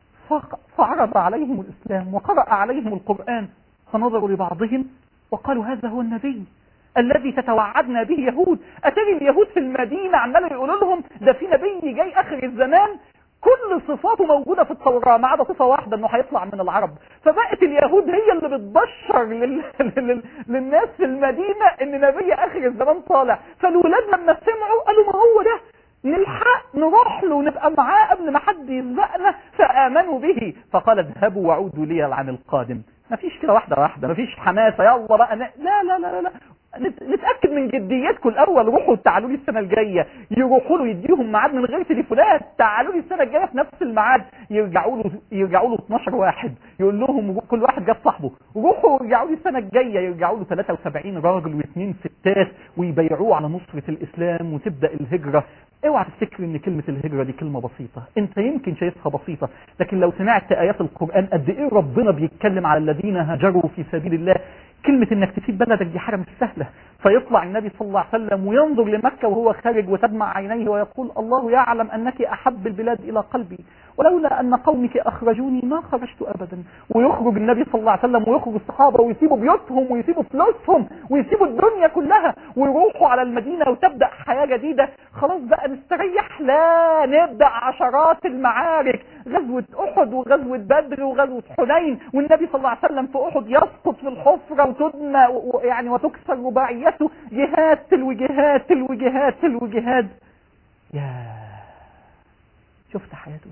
فعرض عليهم الاسلام وقرأ عليهم القرآن فنظروا لبعضهم وقالوا هذا هو النبي الذي تتوعدنا به يهود أتري اليهود في المدينة عمالوا يقولوا لهم ده في نبي جاي آخر الزمان كل صفاته موجودة في التوراة ما عدا صفة واحدة انه هيطلع من العرب فبقت اليهود هي اللي بتبشر لل... لل... للناس في المدينة ان نبي اخر الزمان طالع فالولاد لما سمعوا قالوا ما هو ده نلحق نروح له ونبقى معاه قبل ما حد يسبقنا فآمنوا به فقال اذهبوا وعودوا لي العام القادم مفيش كده واحدة واحدة مفيش حماسة يلا بقى ن... لا لا لا لا نتأكد من جديتكم الأول روحوا تعالوا لي السنة الجاية يروحوا له يديهم ميعاد من غير تليفونات تعالوا لي السنة الجاية في نفس الميعاد يرجعوا له يرجعوا له 12 واحد يقول لهم كل واحد جاب صاحبه روحوا يرجعوا لي السنة الجاية يرجعوا له 73 راجل واثنين ستات ويبيعوه على نصرة الإسلام وتبدأ الهجرة اوعى تفتكر ان كلمة الهجرة دي كلمة بسيطة انت يمكن شايفها بسيطة لكن لو سمعت ايات القرآن قد ايه ربنا بيتكلم على الذين هاجروا في سبيل الله كلمة انك تسيب بلدك دي حاجة مش سهلة فيطلع النبي صلى الله عليه وسلم وينظر لمكة وهو خارج وتدمع عينيه ويقول الله يعلم انك احب البلاد الى قلبي ولولا ان قومك اخرجوني ما خرجت ابدا ويخرج النبي صلى الله عليه وسلم ويخرج الصحابة ويسيبوا بيوتهم ويسيبوا فلوسهم ويسيبوا الدنيا كلها ويروحوا على المدينة وتبدأ حياة جديدة خلاص بقى نستريح لا نبدأ عشرات المعارك غزوة احد وغزوة بدر وغزوة حنين والنبي صلى الله عليه وسلم في احد يسقط في الحفرة وتدمى يعني وتكسر رباعيته جهاد تلو جهاد تلو جهاد تلو جهاد يا شفت حياته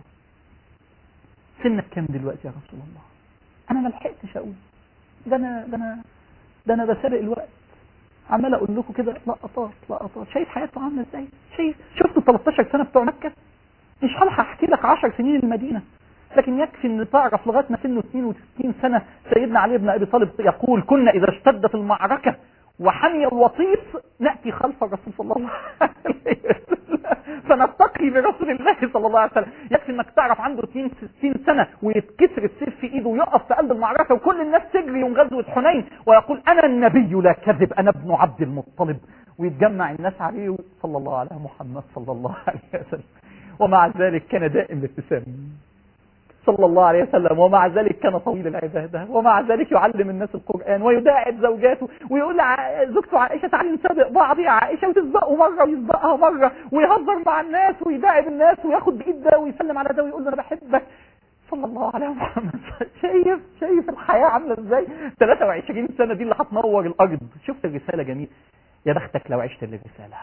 سنك كام دلوقتي يا رسول الله انا ما لحقتش اقول ده انا ده انا ده انا بسابق الوقت عمال اقول لكم كده لقطات لقطات شايف حياته عامله ازاي شايف شفتوا 13 سنه بتوع مكه مش هلحق احكي لك 10 سنين المدينه لكن يكفي ان تعرف لغايه ما سنه 62 سنه سيدنا علي بن ابي طالب يقول كنا اذا اشتدت المعركه وحمي الوطيس ناتي خلف الرسول صلى الله عليه وسلم فنتقي برسول الله صلى الله عليه وسلم يكفي انك تعرف عنده 62 سنه ويتكسر السيف في ايده ويقف في قلب المعركه وكل الناس تجري يوم غزوه حنين ويقول انا النبي لا كذب انا ابن عبد المطلب ويتجمع الناس عليه صلى الله على محمد صلى الله عليه وسلم ومع ذلك كان دائم الابتسام صلى الله عليه وسلم ومع ذلك كان طويل العبادة ومع ذلك يعلم الناس القرآن ويداعب زوجاته ويقول زوجته عائشة تعالي نسابق بعض يا عائشة وتسبقه مرة ويسبقها مرة ويهزر مع الناس ويداعب الناس وياخد بإيد ده ويسلم على ده ويقول له أنا بحبك صلى الله عليه محمد شايف شايف الحياة عاملة ازاي 23 سنة دي اللي هتنور الأرض شفت الرسالة جميل يا بختك لو عشت الرسالة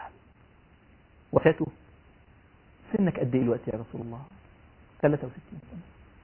وفاته سنك قد ايه دلوقتي يا رسول الله 63 سنة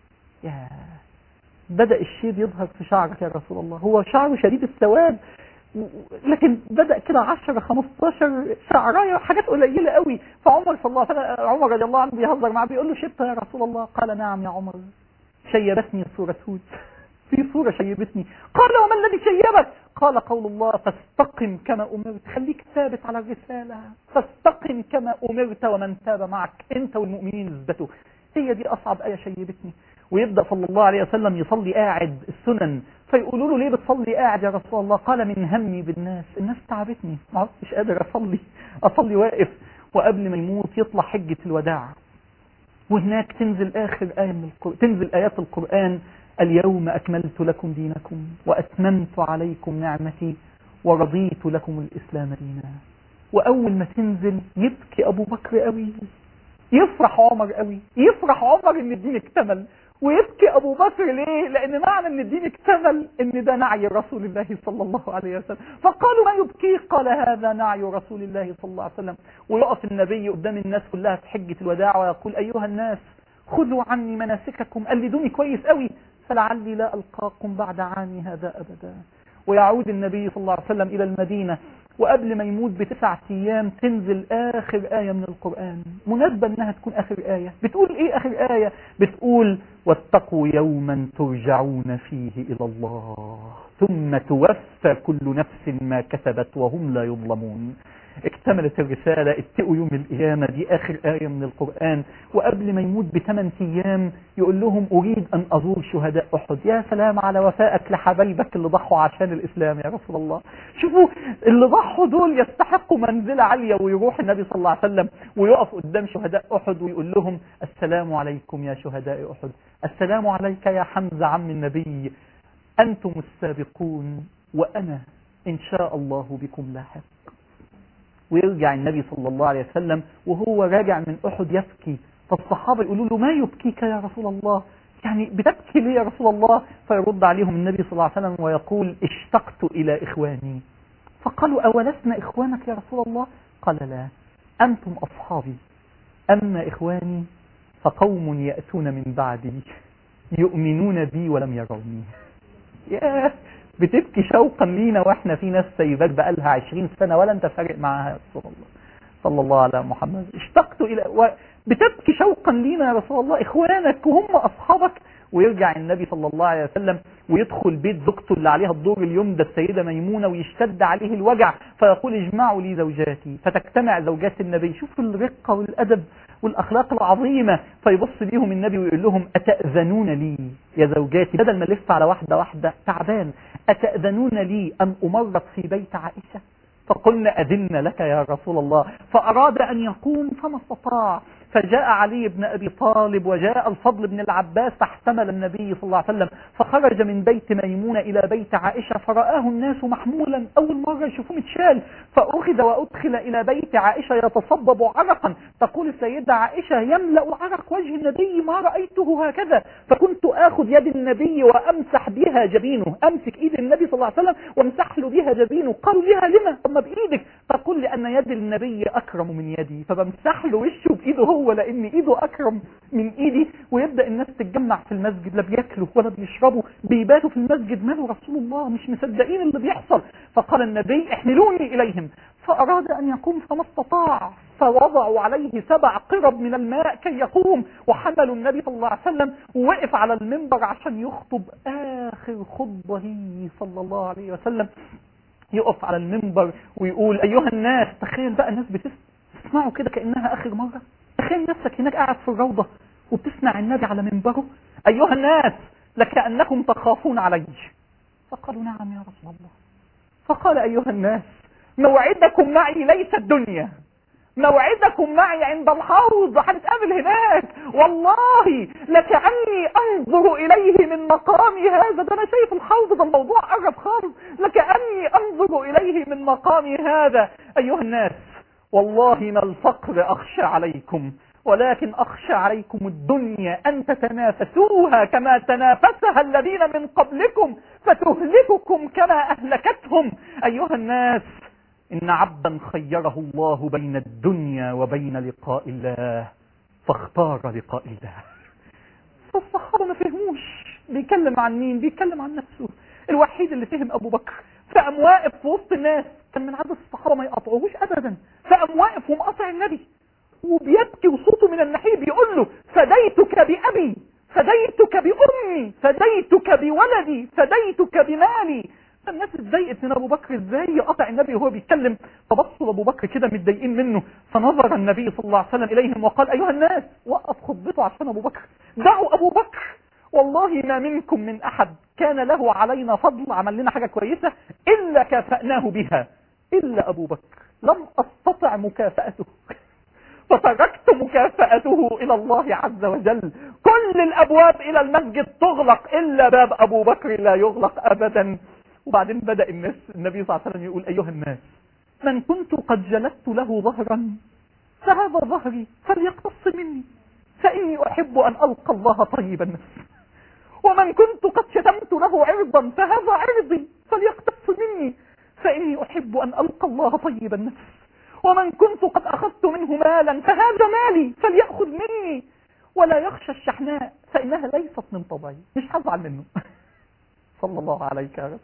يا بدأ الشيب يظهر في شعرك يا رسول الله هو شعره شديد السواد لكن بدأ كده 10 15 شعرايه حاجات قليلة قوي فعمر صلى الله عليه وسلم عمر رضي الله عنه بيهزر معاه بيقول له شبت يا رسول الله قال نعم يا عمر شيبتني صورة هود في صورة شيبتني قال وما الذي شيبك قال قول الله فاستقم كما أمرت خليك ثابت على الرسالة فاستقم كما أمرت ومن تاب معك أنت والمؤمنين اثبتوا هي دي أصعب آية شيبتني ويبدأ صلى الله عليه وسلم يصلي قاعد السنن فيقولوا له ليه بتصلي قاعد يا رسول الله قال من همي بالناس الناس تعبتني ما عدتش قادر أصلي أصلي واقف وقبل ما يموت يطلع حجة الوداع وهناك تنزل آخر آية من القرآن تنزل آيات القرآن اليوم أكملت لكم دينكم وأتممت عليكم نعمتي ورضيت لكم الإسلام دينا وأول ما تنزل يبكي أبو بكر قوي يفرح عمر قوي يفرح عمر ان الدين اكتمل ويبكي ابو بكر ليه لان معنى ان الدين اكتمل ان ده نعي رسول الله صلى الله عليه وسلم فقالوا ما يبكيه قال هذا نعي رسول الله صلى الله عليه وسلم ويقف النبي قدام الناس كلها في حجة الوداع ويقول ايها الناس خذوا عني مناسككم قلدوني كويس قوي فلعلي لا القاكم بعد عامي هذا ابدا ويعود النبي صلى الله عليه وسلم الى المدينة وقبل ما يموت بتسعة ايام تنزل اخر آية من القرآن مناسبة انها تكون اخر آية بتقول ايه اخر آية بتقول واتقوا يوما ترجعون فيه الى الله ثم توفى كل نفس ما كسبت وهم لا يظلمون اكتملت الرسالة اتقوا يوم القيامة دي آخر آية من القرآن وقبل ما يموت بثمان أيام يقول لهم أريد أن أزور شهداء أحد يا سلام على وفائك لحبايبك اللي ضحوا عشان الإسلام يا رسول الله شوفوا اللي ضحوا دول يستحقوا منزلة عالية ويروح النبي صلى الله عليه وسلم ويقف قدام شهداء أحد ويقول لهم السلام عليكم يا شهداء أحد السلام عليك يا حمزة عم النبي أنتم السابقون وأنا إن شاء الله بكم لاحق ويرجع النبي صلى الله عليه وسلم وهو راجع من أحد يبكي فالصحابة يقولوا له ما يبكيك يا رسول الله يعني بتبكي ليه يا رسول الله فيرد عليهم النبي صلى الله عليه وسلم ويقول اشتقت إلى إخواني فقالوا أولسنا إخوانك يا رسول الله قال لا أنتم أصحابي أما إخواني فقوم يأتون من بعدي يؤمنون بي ولم يروني ياه بتبكي شوقا لينا واحنا في ناس سيبات بقالها عشرين سنة ولا انت فارق معاها يا رسول الله صلى الله على محمد اشتقت الى و... بتبكي شوقا لينا يا رسول الله اخوانك وهم اصحابك ويرجع النبي صلى الله عليه وسلم ويدخل بيت زوجته اللي عليها الدور اليوم ده السيدة ميمونة ويشتد عليه الوجع فيقول اجمعوا لي زوجاتي فتجتمع زوجات النبي شوفوا الرقة والأدب والأخلاق العظيمة فيبص ليهم النبي ويقول لهم أتأذنون لي يا زوجاتي بدل ما لف على واحدة واحدة تعبان أتأذنون لي أن أمرض في بيت عائشة فقلنا أذن لك يا رسول الله فأراد أن يقوم فما استطاع فجاء علي بن أبي طالب وجاء الفضل بن العباس فاحتمل النبي صلى الله عليه وسلم فخرج من بيت ميمونة إلى بيت عائشة فرآه الناس محمولا أول مرة يشوفوه متشال فأخذ وأدخل إلى بيت عائشة يتصبب عرقا تقول السيدة عائشة يملأ عرق وجه النبي ما رأيته هكذا فكنت آخذ يد النبي وأمسح بها جبينه أمسك إيد النبي صلى الله عليه وسلم وامسح له بها جبينه قالوا لها لما طب ما بإيدك تقول لأن يد النبي أكرم من يدي فبمسح له وشه بإيده هو لأن إيده أكرم من إيدي ويبدأ الناس تتجمع في المسجد لا بياكلوا ولا بيشربوا بيباتوا في المسجد ماله رسول الله مش مصدقين اللي بيحصل فقال النبي احملوني إليهم فأراد أن يقوم فما استطاع فوضعوا عليه سبع قرب من الماء كي يقوم وحملوا النبي صلى الله عليه وسلم ووقف على المنبر عشان يخطب آخر خطبة لي صلى الله عليه وسلم يقف على المنبر ويقول أيها الناس تخيل بقى الناس بتسمعوا كده كأنها آخر مرة تخيل نفسك هناك قاعد في الروضة وبتسمع النبي على منبره أيها الناس لكأنكم تخافون علي فقالوا نعم يا رسول الله فقال أيها الناس موعدكم معي ليس الدنيا موعدكم معي عند الحوض هنتقابل هناك والله لكأني أنظر إليه من مقامي هذا ده أنا شايف الحوض ده الموضوع قرب خالص لكأني أنظر إليه من مقامي هذا أيها الناس والله ما الفقر أخشى عليكم ولكن أخشى عليكم الدنيا أن تتنافسوها كما تنافسها الذين من قبلكم فتهلككم كما أهلكتهم أيها الناس إن عبدا خيره الله بين الدنيا وبين لقاء الله فاختار لقاء الله فالصحابة ما فهموش بيتكلم عن مين بيتكلم عن نفسه الوحيد اللي فهم أبو بكر فقام واقف في وسط الناس كان من عدد الصحابة ما يقطعوهوش ابدا فقام واقف ومقاطع النبي وبيبكي وصوته من النحيب يقول له فديتك بأبي فديتك بأمي فديتك بولدي فديتك بمالي الناس اتضايقت من ابو بكر ازاي يقطع النبي وهو بيتكلم فبصوا لابو بكر كده متضايقين منه فنظر النبي صلى الله عليه وسلم اليهم وقال ايها الناس وقف خطبته عشان ابو بكر دعوا ابو بكر والله ما منكم من احد كان له علينا فضل عمل لنا حاجه كويسه الا كافأناه بها الا ابو بكر لم استطع مكافأته فتركت مكافأته إلى الله عز وجل كل الأبواب إلى المسجد تغلق إلا باب أبو بكر لا يغلق أبدا وبعدين بدأ الناس النبي صلى الله عليه وسلم يقول أيها الناس من كنت قد جلدت له ظهرا فهذا ظهري فليقتص مني فإني أحب أن ألقى الله طيب النفس ومن كنت قد شتمت له عرضا فهذا عرضي فليقتص مني فإني أحب أن ألقى الله طيب النفس ومن كنت قد أخذت منه مالا فهذا مالي فليأخذ مني ولا يخشى الشحناء فإنها ليست من طبعي مش هزعل منه صلى الله عليك يا رب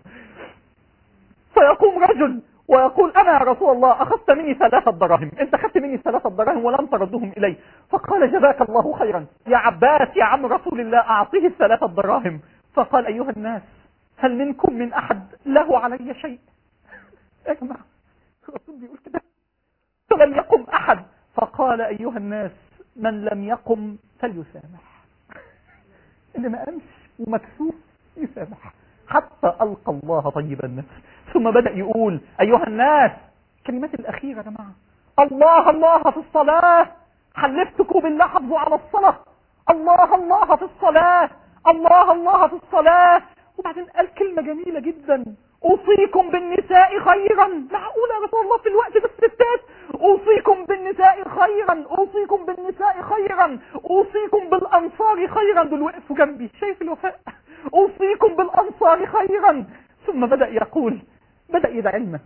فيقوم رجل ويقول أنا يا رسول الله أخذت مني ثلاثة دراهم أنت أخذت مني ثلاثة دراهم ولم تردهم إلي فقال جزاك الله خيرا يا عباس يا عم رسول الله أعطيه الثلاثة دراهم فقال أيها الناس هل منكم من أحد له علي شيء يا جماعة الرسول بيقول كده فلم يقم أحد فقال أيها الناس من لم يقم فليسامح اللي ما قامش ومكسوف يسامح حتى ألقى الله طيب النفس ثم بدأ يقول أيها الناس كلمات الأخيرة يا جماعة الله الله في الصلاة حلفتكم بالله حفظوا على الصلاة الله الله في الصلاة الله الله في الصلاة وبعدين قال كلمة جميلة جدا أوصيكم بالنساء خيرا معقولة يا رسول الله في الوقت ده الستات أوصيكم بالنساء خيرا أوصيكم بالنساء خيرا أوصيكم بالأنصار خيرا دول وقفوا جنبي شايف الوفاء أوصيكم بالأنصار خيرا ثم بدأ يقول بدأ يدعي لنا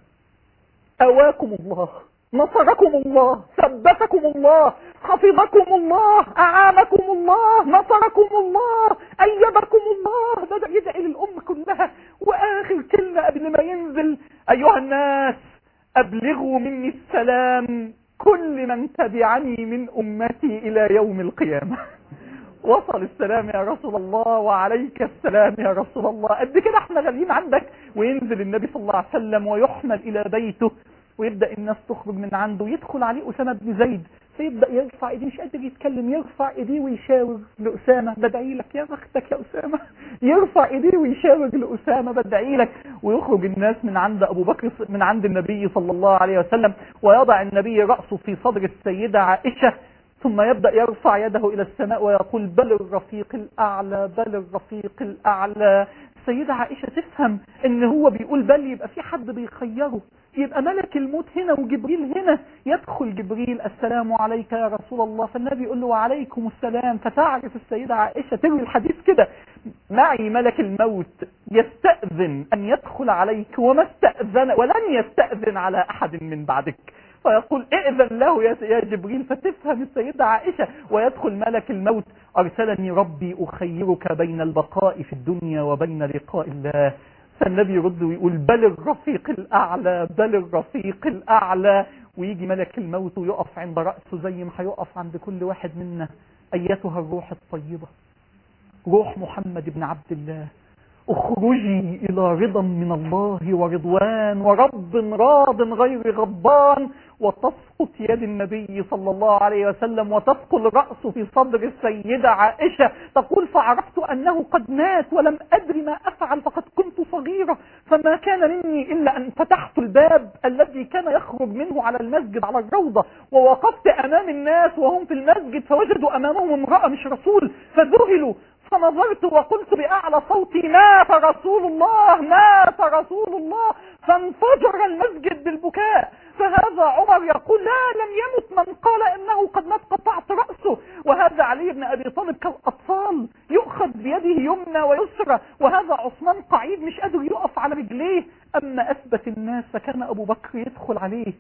أواكم الله نصركم الله ثبتكم الله حفظكم الله أعانكم الله نصركم الله أيدكم الله بدأ يدعي للأمة كلها وآخر كلمة قبل ما ينزل أيها الناس أبلغوا مني السلام كل من تبعني من أمتي إلى يوم القيامة وصل السلام يا رسول الله وعليك السلام يا رسول الله قد كده احنا غاليين عندك وينزل النبي صلى الله عليه وسلم ويحمل إلى بيته ويبدأ الناس تخرج من عنده ويدخل عليه أسامة بن زيد فيبدأ يرفع ايديه مش قادر يتكلم يرفع ايديه ويشاور لأسامة بدعي لك يا بختك يا أسامة يرفع ايديه ويشاور لأسامة بدعي لك ويخرج الناس من عند أبو بكر من عند النبي صلى الله عليه وسلم ويضع النبي رأسه في صدر السيدة عائشة ثم يبدأ يرفع يده إلى السماء ويقول بل الرفيق الأعلى بل الرفيق الأعلى السيدة عائشة تفهم ان هو بيقول بل يبقى في حد بيخيره يبقى ملك الموت هنا وجبريل هنا يدخل جبريل السلام عليك يا رسول الله فالنبي يقول له وعليكم السلام فتعرف السيدة عائشة تروي الحديث كده معي ملك الموت يستأذن أن يدخل عليك وما استأذن ولن يستأذن على أحد من بعدك فيقول ائذن له يا جبريل فتفهم السيدة عائشة ويدخل ملك الموت أرسلني ربي أخيرك بين البقاء في الدنيا وبين لقاء الله فالنبي يرد ويقول بل الرفيق الأعلى بل الرفيق الأعلى ويجي ملك الموت ويقف عند رأسه زي ما هيقف عند كل واحد منا أيتها الروح الطيبة روح محمد بن عبد الله اخرجي الى رضا من الله ورضوان ورب راض غير غضبان وتسقط يد النبي صلى الله عليه وسلم وتثقل رأسه في صدر السيدة عائشة تقول فعرفت أنه قد مات ولم أدري ما أفعل فقد كنت صغيرة فما كان مني إلا أن فتحت الباب الذي كان يخرج منه على المسجد على الروضة ووقفت أمام الناس وهم في المسجد فوجدوا أمامهم امرأة مش رسول فذهلوا فنظرت وقلت بأعلى صوتي مات رسول الله مات رسول الله فانفجر المسجد بالبكاء فهذا عمر يقول لا لم يمت من قال انه قد مات قطعت رأسه وهذا علي بن ابي طالب كالاطفال يؤخذ بيده يمنى ويسرى وهذا عثمان قعيد مش قادر يقف على رجليه اما اثبت الناس فكان ابو بكر يدخل عليه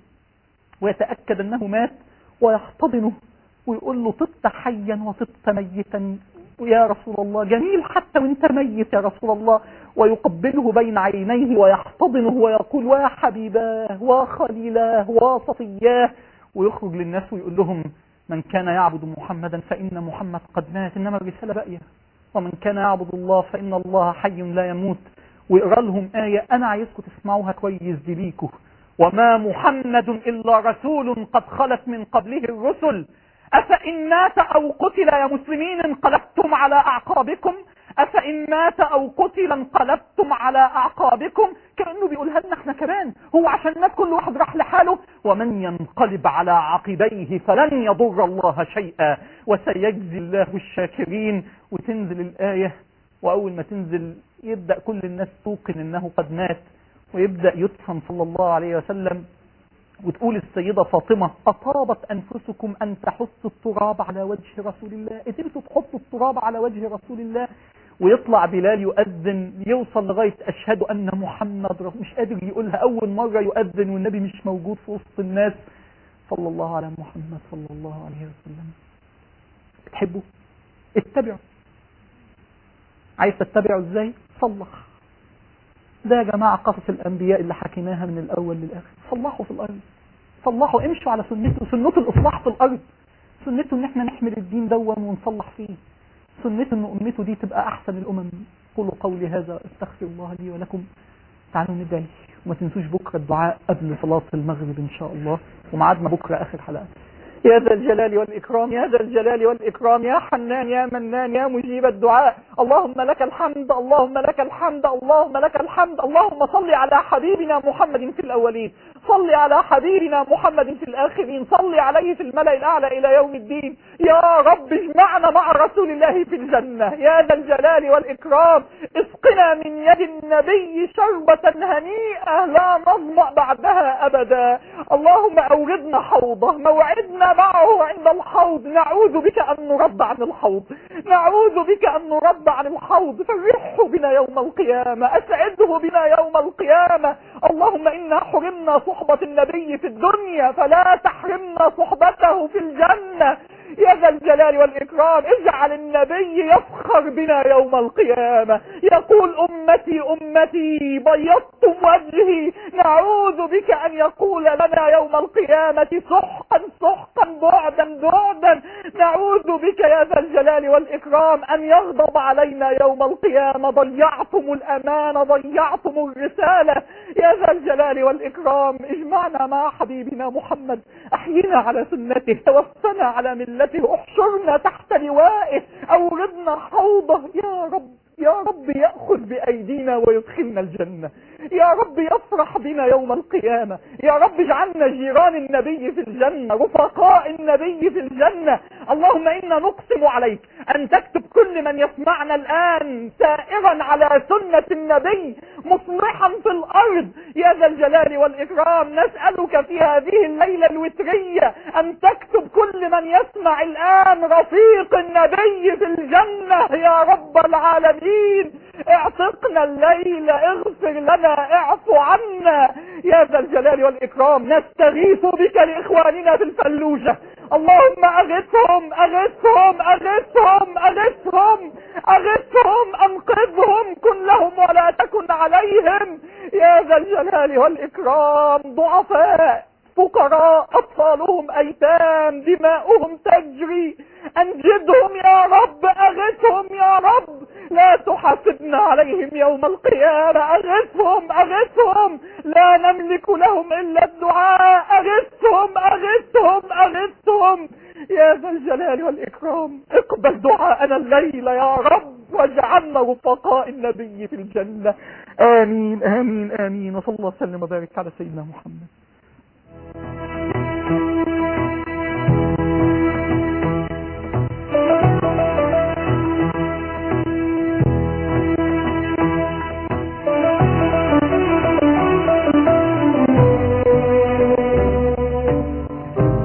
ويتأكد انه مات ويحتضنه ويقول له طبت حيا وطبت ميتا يا رسول الله جميل حتى وانت ميت يا رسول الله ويقبله بين عينيه ويحتضنه ويقول وحبيباه وخليلاه وصفياه ويخرج للناس ويقول لهم من كان يعبد محمدا فإن محمد قد مات إنما الرسالة باقية ومن كان يعبد الله فإن الله حي لا يموت ويقرا لهم آية أنا عايزكم تسمعوها كويس دي ليكوا وما محمد إلا رسول قد خلت من قبله الرسل أفإن مات أو قتل يا مسلمين انقلبتم على أعقابكم أفإن مات أو قتل انقلبتم على أعقابكم كأنه بيقولها لنا احنا كمان هو عشان مات كل واحد راح لحاله ومن ينقلب على عقبيه فلن يضر الله شيئا وسيجزي الله الشاكرين وتنزل الآية وأول ما تنزل يبدأ كل الناس توقن أنه قد مات ويبدأ يدفن صلى الله عليه وسلم وتقول السيدة فاطمة أطابت أنفسكم أن تحطوا التراب على وجه رسول الله قدرتوا تحطوا التراب على وجه رسول الله ويطلع بلال يؤذن يوصل لغاية أشهد أن محمد رسول مش قادر يقولها أول مرة يؤذن والنبي مش موجود في وسط الناس صلى الله على محمد صلى الله عليه وسلم بتحبه اتبعوا عايز تتبعه ازاي صلح ده يا جماعة قصص الأنبياء اللي حكيناها من الأول للآخر صلحوا في الأرض صلحوا امشوا على سنته سنته الإصلاح في الأرض سنته إن احنا نحمل الدين دون ونصلح فيه سنته إن أمته دي تبقى أحسن الأمم قولوا قولي هذا استغفر الله لي ولكم تعالوا ندعي وما تنسوش بكرة الدعاء قبل صلاة المغرب إن شاء الله ومعادنا بكرة آخر حلقة يا ذا الجلال والإكرام يا ذا الجلال والإكرام يا حنان يا منان يا مجيب الدعاء اللهم لك الحمد اللهم لك الحمد اللهم لك الحمد اللهم صل على حبيبنا محمد في الأولين صل على حبيبنا محمد في الآخرين صل عليه في الملأ الأعلى إلى يوم الدين يا رب اجمعنا مع رسول الله في الجنة يا ذا الجلال والإكرام اسقنا من يد النبي شربة هنيئة لا نظمأ بعدها أبدا اللهم أوردنا حوضه موعدنا معه عند الحوض نعوذ بك أن نرد عن الحوض نعوذ بك أن نرد عن الحوض فرحه بنا يوم القيامة أسعده بنا يوم القيامة اللهم إنا حرمنا صحبة النبي في الدنيا فلا تحرمنا صحبته في الجنة يا ذا الجلال والإكرام اجعل النبي يفخر بنا يوم القيامة يقول أمتي أمتي بيضتم وجهي نعوذ بك أن يقول لنا يوم القيامة سحقا سحقا بعدا بعدا نعوذ بك يا ذا الجلال والإكرام أن يغضب علينا يوم القيامة ضيعتم الأمانة ضيعتم الرسالة يا ذا الجلال والإكرام اجمعنا مع حبيبنا محمد أحينا على سنته توفنا على ملته احشرنا تحت لوائه أوردنا حوضه يا رب يا رب يأخذ بأيدينا ويدخلنا الجنة يا رب يفرح بنا يوم القيامة يا رب اجعلنا جيران النبي في الجنة رفقاء النبي في الجنة اللهم إنا نقسم عليك أن تكتب كل من يسمعنا الآن سائرا على سنة النبي مصلحا في الأرض يا ذا الجلال والإكرام نسألك في هذه الليلة الوترية أن تكتب كل من يسمع الآن رفيق النبي في الجنة يا رب العالمين اعتقنا الليل اغفر لنا اعفو عنا يا ذا الجلال والإكرام نستغيث بك لإخواننا في الفلوجة اللهم أغثهم أغثهم أغثهم أغثهم أغثهم أنقذهم كن لهم ولا تكن عليهم يا ذا الجلال والإكرام ضعفاء فقراء أطفالهم أيتام دماؤهم تجري أنجدهم يا رب أغثهم يا رب لا تحاسبنا عليهم يوم القيامة أغثهم أغثهم لا نملك لهم إلا الدعاء أغثهم أغثهم أغثهم يا ذا الجلال والإكرام اقبل دعاءنا الليلة يا رب واجعلنا رفقاء النبي في الجنة آمين آمين آمين وصلى الله وسلم وبارك على سيدنا محمد